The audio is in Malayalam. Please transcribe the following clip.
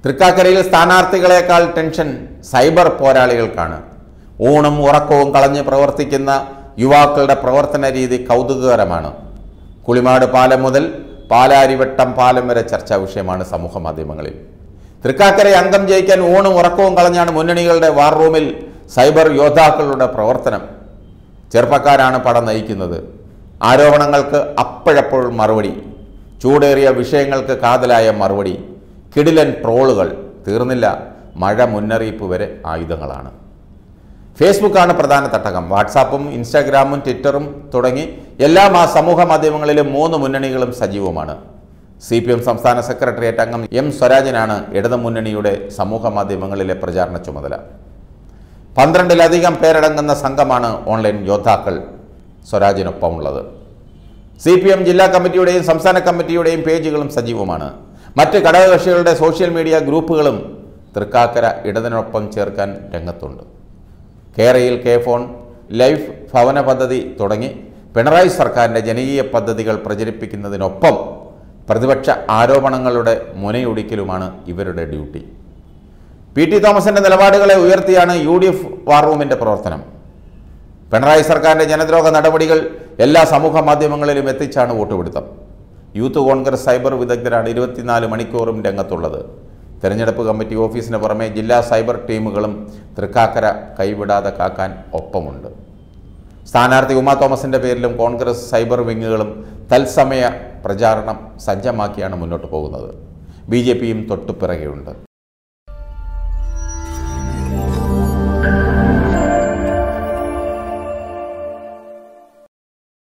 തൃക്കാക്കരയിൽ സ്ഥാനാർത്ഥികളെക്കാൾ ടെൻഷൻ സൈബർ പോരാളികൾക്കാണ് ഊണും ഉറക്കവും കളഞ്ഞ് പ്രവർത്തിക്കുന്ന യുവാക്കളുടെ പ്രവർത്തന രീതി കൗതുകകരമാണ് കുളിമാട് പാലം മുതൽ പാലാരിവട്ടം പാലം വരെ ചർച്ചാ വിഷയമാണ് സമൂഹ മാധ്യമങ്ങളിൽ തൃക്കാക്കര അംഗം ജയിക്കാൻ ഊണും ഉറക്കവും കളഞ്ഞാണ് മുന്നണികളുടെ വാർ റൂമിൽ സൈബർ യോദ്ധാക്കളുടെ പ്രവർത്തനം ചെറുപ്പക്കാരാണ് പടം നയിക്കുന്നത് ആരോപണങ്ങൾക്ക് അപ്പോഴപ്പോൾ മറുപടി ചൂടേറിയ വിഷയങ്ങൾക്ക് കാതലായ മറുപടി കിടിലൻ ട്രോളുകൾ തീർന്നില്ല മഴ മുന്നറിയിപ്പ് വരെ ആയുധങ്ങളാണ് ഫേസ്ബുക്കാണ് പ്രധാന തട്ടകം വാട്സാപ്പും ഇൻസ്റ്റാഗ്രാമും ട്വിറ്ററും തുടങ്ങി എല്ലാ ആ സമൂഹ മാധ്യമങ്ങളിലും മൂന്ന് മുന്നണികളും സജീവമാണ് സി പി എം സംസ്ഥാന സെക്രട്ടേറിയറ്റ് അംഗം എം സ്വരാജനാണ് ഇടതു മുന്നണിയുടെ സമൂഹ മാധ്യമങ്ങളിലെ പ്രചാരണ ചുമതല പന്ത്രണ്ടിലധികം പേരടങ്ങുന്ന സംഘമാണ് ഓൺലൈൻ യോദ്ധാക്കൾ സ്വരാജിനൊപ്പമുള്ളത് സി പി എം ജില്ലാ കമ്മിറ്റിയുടെയും സംസ്ഥാന കമ്മിറ്റിയുടെയും പേജുകളും സജീവമാണ് മറ്റ് ഘടകകക്ഷികളുടെ സോഷ്യൽ മീഡിയ ഗ്രൂപ്പുകളും തൃക്കാക്കര ഇടതിനൊപ്പം ചേർക്കാൻ രംഗത്തുണ്ട് കേരയിൽ കെ ഫോൺ ലൈഫ് ഭവന പദ്ധതി തുടങ്ങി പിണറായി സർക്കാരിൻ്റെ ജനകീയ പദ്ധതികൾ പ്രചരിപ്പിക്കുന്നതിനൊപ്പം പ്രതിപക്ഷ ആരോപണങ്ങളുടെ മുനയൊടിക്കലുമാണ് ഇവരുടെ ഡ്യൂട്ടി പി ടി തോമസിന്റെ നിലപാടുകളെ ഉയർത്തിയാണ് യു ഡി എഫ് വാർ റൂമിന്റെ പ്രവർത്തനം പിണറായി സർക്കാരിന്റെ ജനദ്രോഹ നടപടികൾ എല്ലാ സമൂഹ മാധ്യമങ്ങളിലും എത്തിച്ചാണ് വോട്ടുപിടുത്തം യൂത്ത് കോൺഗ്രസ് സൈബർ വിദഗ്ധരാണ് ഇരുപത്തിനാല് മണിക്കൂറും രംഗത്തുള്ളത് തെരഞ്ഞെടുപ്പ് കമ്മിറ്റി ഓഫീസിന് പുറമെ ജില്ലാ സൈബർ ടീമുകളും തൃക്കാക്കര കൈവിടാതെ കാക്കാൻ ഒപ്പമുണ്ട് സ്ഥാനാർത്ഥി ഉമാ തോമസിന്റെ പേരിലും കോൺഗ്രസ് സൈബർ വിങ്ങുകളും തത്സമയ പ്രചാരണം സജ്ജമാക്കിയാണ് മുന്നോട്ട് പോകുന്നത് ബി ജെ പിയും തൊട്ടുപിറകെയുണ്ട്